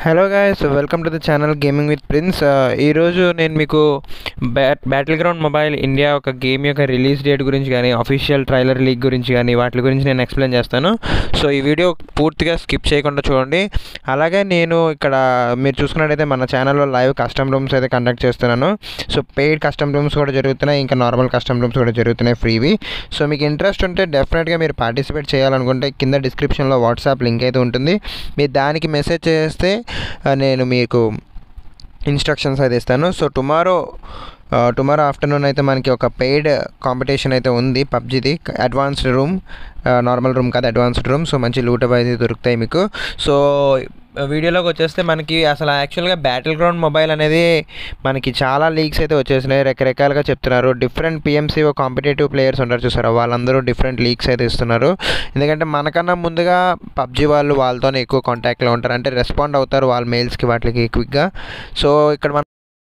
hello guys welcome to the channel gaming with Prince ఈరోజు నేను మీకు bat battleground mobile India ఒక game యొక్క రిలీజ్ డేట్ గురించి కానీ అఫీషియల్ ట్రైలర్ లీక్ గురించి కానీ వాటి గురించి నేను ఎక్స్ప్లెయిన్ చేస్తాను సో ఈ వీడియో పూర్తిగా స్కిప్ చేయకుండా చూడండి అలాగే నేను ఇక్కడ మీరు చూసుకున్నట్టయితే మన ఛానల్లో లైవ్ కస్టమ్ రూమ్స్ అయితే కండక్ట్ చేస్తున్నాను సో పెయిడ్ కస్టమ్ రూమ్స్ కూడా జరుగుతున్నాయి ఇంకా నార్మల్ కస్టమ్ రూమ్స్ కూడా జరుగుతున్నాయి ఫ్రీవి సో మీకు ఇంట్రెస్ట్ ఉంటే డెఫినెట్గా మీరు పార్టిసిపేట్ చేయాలనుకుంటే కింద డిస్క్రిప్షన్లో వాట్సాప్ లింక్ అయితే ఉంటుంది మీరు దానికి మెసేజ్ చేస్తే ఆ, నేను మీకు ఇన్స్ట్రక్షన్స్ అయితే ఇస్తాను సో టుమారో టుమారో ఆఫ్టర్నూన్ అయితే మనకి ఒక పెయిడ్ కాంపిటీషన్ అయితే ఉంది పబ్జిది అడ్వాన్స్డ్ రూమ్ నార్మల్ రూమ్ కాదు అడ్వాన్స్డ్ రూమ్ సో మంచి లూట్ అయితే దొరుకుతాయి మీకు సో వీడియోలోకి వచ్చేస్తే మనకి అసలు యాక్చువల్గా బ్యాటిల్ గ్రౌండ్ మొబైల్ అనేది మనకి చాలా లీక్స్ అయితే వచ్చేసినాయి రకరకాలుగా చెప్తున్నారు డిఫరెంట్ పిఎంసీ కాంపిటేటివ్ ప్లేయర్స్ ఉంటారు చూసారా వాళ్ళందరూ డిఫరెంట్ లీక్స్ అయితే ఇస్తున్నారు ఎందుకంటే మనకన్నా ముందుగా పబ్జి వాళ్ళు వాళ్ళతోనే ఎక్కువ కాంటాక్ట్లో ఉంటారు అంటే రెస్పాండ్ అవుతారు వాళ్ళ మెయిల్స్కి వాటికి క్విక్గా సో ఇక్కడ మన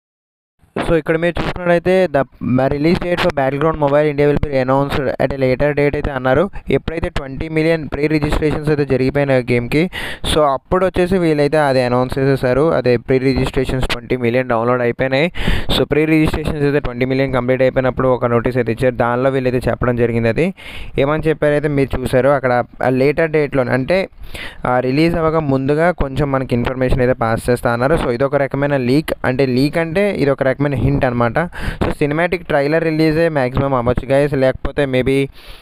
సో ఇక్కడ మీరు చూసుకున్నట్టయితే the release date for battleground mobile India will be announced at a later date అయితే అన్నారు ఎప్పుడైతే ట్వంటీ మిలియన్ ప్రీ రిజిస్ట్రేషన్స్ అయితే జరిగిపోయిన గేమ్కి సో అప్పుడు వచ్చేసి వీళ్ళైతే అది అనౌన్స్ చేసేసారు అదే pre registrations twenty million download అయిపోయినాయి సో ప్రీ రిజిస్ట్రేషన్స్ అయితే ట్వంటీ మిలియన్ కంప్లీట్ అయిపోయినప్పుడు ఒక నోటీస్ అయితే ఇచ్చారు దానిలో వీళ్ళైతే చెప్పడం జరిగింది అది ఏమని చెప్పారైతే మీరు చూసారు అక్కడ లేటర్ డేట్లో అంటే రిలీజ్ అవ్వక ముందుగా కొంచెం మనకి ఇన్ఫర్మేషన్ అయితే పాస్ చేస్తా అన్నారు సో ఇదొక రకమైన లీక్ అంటే లీక్ అంటే ఇది ఒక రకమైన హింట్ అనమాట సో సినిమాటిక్ ట్రైలర్ రిలీజే మ్యాక్సిమం అవ్వచ్చు గైస్ లేకపోతే మేబీ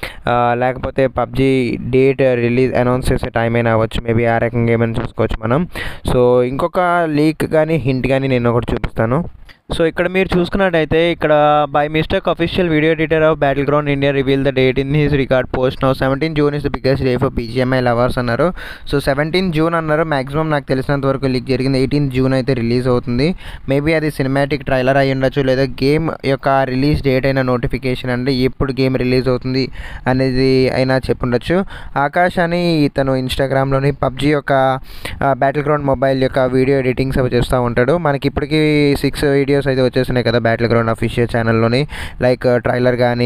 లేకపోతే పబ్జి డేట్ రిలీజ్ అనౌన్స్ చేసే టైం అయినా అవ్వచ్చు మేబీ ఆ రకంగా ఏమైనా చూసుకోవచ్చు మనం సో ఇంకొక లీక్ కానీ హింట్ కానీ నేను ఒకటి చూపిస్తాను సో ఇక్కడ మీరు చూసుకున్నట్టయితే ఇక్కడ by mistake official video editor of battleground India reveal the date in his record post now seventeen June is the biggest day for BGMI lovers అన్నారు సో సెవెంటీన్ జూన్ అన్నారు మాక్సిమం నాకు తెలిసినంత వరకు leak జరిగింది eighteen June అయితే release అవుతుంది maybe అది cinematic trailer అయి ఉండొచ్చు లేదా గేమ్ యొక్క రిలీజ్ డేట్ అయిన నోటిఫికేషన్ అంటే ఎప్పుడు గేమ్ రిలీజ్ అవుతుంది అనేది అయినా చెప్పుండొచ్చు ఆకాష్ అని ఇతను ఇన్స్టాగ్రామ్లోని పబ్జి యొక్క బ్యాటిల్ గ్రౌండ్ మొబైల్ యొక్క వీడియో ఎడిటింగ్స్ అవి చేస్తూ ఉంటాడు మనకి ఇప్పటికీ సిక్స్ వీడియోస్ అయితే వచ్చేస్తున్నాయి కదా బ్యాటిల్ గ్రౌండ్ అఫీషియల్ ఛానల్లోని లైక్ ట్రైలర్ కానీ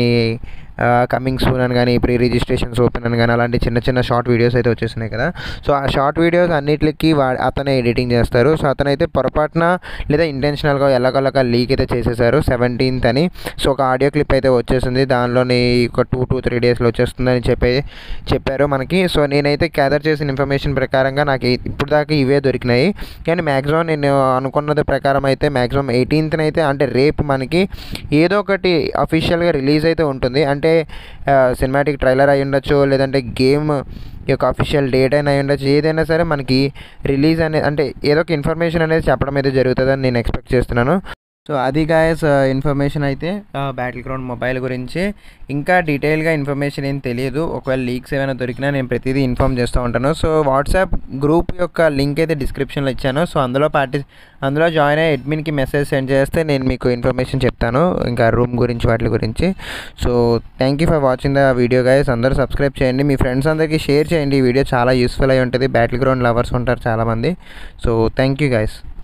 కమింగ్ సూన్ అని కానీ ప్రీ రిజిస్ట్రేషన్స్ ఓపెన్ అని కానీ అలాంటి చిన్న చిన్న షార్ట్ వీడియోస్ అయితే వచ్చేస్తున్నాయి కదా సో ఆ షార్ట్ వీడియోస్ అన్నిటికీ వా అతనే ఎడిటింగ్ చేస్తారు సో అతనైతే పొరపాటున లేదా ఇంటెన్షనల్గా ఎలాగోలాగా లీక్ అయితే చేసేసారు సెవెంటీన్త్ అని సో ఒక ఆడియో క్లిప్ అయితే వచ్చేసింది దానిలోని ఒక టూ టూ త్రీ డేస్లో వచ్చేస్తుందని చెప్పి చెప్పారు మనకి సో నేనైతే గ్యాదర్ చేసిన ఇన్ఫర్మేషన్ ప్రకారంగా నాకు ఇప్పుడు దాకా ఇవే దొరికినాయి కానీ మ్యాక్సిమం నేను అనుకున్నది ప్రకారం అయితే మ్యాక్సిమం ఎయిటీన్త్న అయితే అంటే రేపు మనకి ఏదో ఒకటి అఫీషియల్గా రిలీజ్ అయితే ఉంటుంది అంటే సినిమాటిక్ ట్రైలర్ అయి ఉండొచ్చు లేదంటే గేమ్ యొక్క అఫీషియల్ డేట్ అయినా అయి ఉండొచ్చు ఏదైనా సరే మనకి రిలీజ్ అనేది అంటే ఏదో ఒక ఇన్ఫర్మేషన్ అనేది చెప్పడం అయితే జరుగుతుందని నేను ఎక్స్పెక్ట్ చేస్తున్నాను సో అది గాయస్ ఇన్ఫర్మేషన్ అయితే బ్యాటిల్ గ్రౌండ్ మొబైల్ గురించి ఇంకా డీటెయిల్గా ఇన్ఫర్మేషన్ ఏం తెలియదు ఒకవేళ లీక్స్ ఏమైనా దొరికినా నేను ప్రతిదీ ఇన్ఫామ్ చేస్తూ ఉంటాను సో వాట్సాప్ గ్రూప్ యొక్క లింక్ అయితే డిస్క్రిప్షన్లో ఇచ్చాను సో అందులో పార్టి అందులో జాయిన్ అయ్యి అడ్మిన్కి మెసేజ్ సెండ్ చేస్తే నేను మీకు ఇన్ఫర్మేషన్ చెప్తాను ఇంకా రూమ్ గురించి వాటి గురించి so thank you for watching the video guys అందరూ సబ్స్క్రైబ్ చేయండి మీ ఫ్రెండ్స్ అందరికీ షేర్ చేయండి ఈ వీడియో చాలా యూస్ఫుల్ అయి ఉంటుంది బ్యాటిల్ గ్రౌండ్ లవర్స్ ఉంటారు చాలామంది సో థ్యాంక్ యూ గైస్